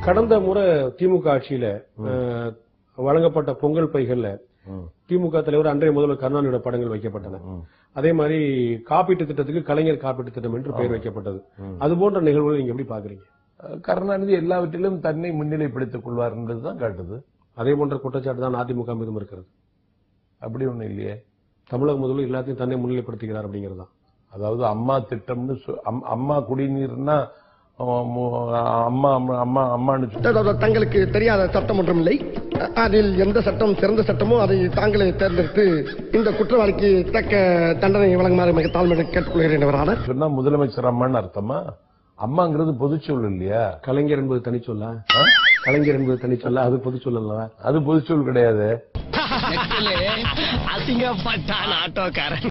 கடந்த முறை திமுக ஆட்சியில அஹ், வழங்கப்பட்ட பொங்கல் பைகள்ல ம், திமுக தலைவர் அன்றைய முதல்வர் கருணாநிதியோட படங்கள் வைக்கப்பட்டன ம். அதே மாதிரி காப்பீட்டு திட்டத்துக்கு கலைஞர் காப்பீட்டு திட்டம் என்று பெயர் வைக்கப்பட்டது ம். அது போன்ற நிகழ்வுகளை நீங்க எப்படி பாக்குறீங்க கருணாநிதி எல்லாவற்றிலும் தன்னை முன்னிலைப்படுத்திக் கொள்வார் என்பதுதான் காட்டுது அதே போன்ற குற்றச்சாட்டு தான் அதிமுக மீதும் இருக்கிறது அப்படி ஒண்ணும் இல்லையே தமிழக முதல்வர் எல்லாத்தையும் தன்னை முன்னிலைப்படுத்துகிறார் அப்படிங்கிறது தான் அதாவது அம்மா திட்டம்னு சொ- அம்- அம்மா குடிநீர்னா அஹ், மு- அம்மா அம்மா அம்மா அம்மான்னு சொல்லி த- தங்களுக்கு தெரியாத சட்டம் ஒன்றும் இல்லை அதில் எந்த சட்டம் சிறந்த சட்டமோ அதை தாங்களே தேர்ந்தெடுத்து இந்த குற்றவாளிக்கு தக்க தண்டனை வழங்குமாறு மிக தாழ்மையுடன் கேட்டுக்கொள்கிறேன் அவரான சொன்னா முதலமைச்சர் அம்மான்னு அர்த்தமா அம்மாங்கிறது பொதுச்சொல் இல்லையா கலைஞர் என்பது தனிச்சொல்ல கலைஞர் என்பது தனிச்சொல்ல அது பொது சொல்லல அது பொதுச்சொல் கிடையாது அசிங்கப்பட்டான் ஆட்டோக்காரன்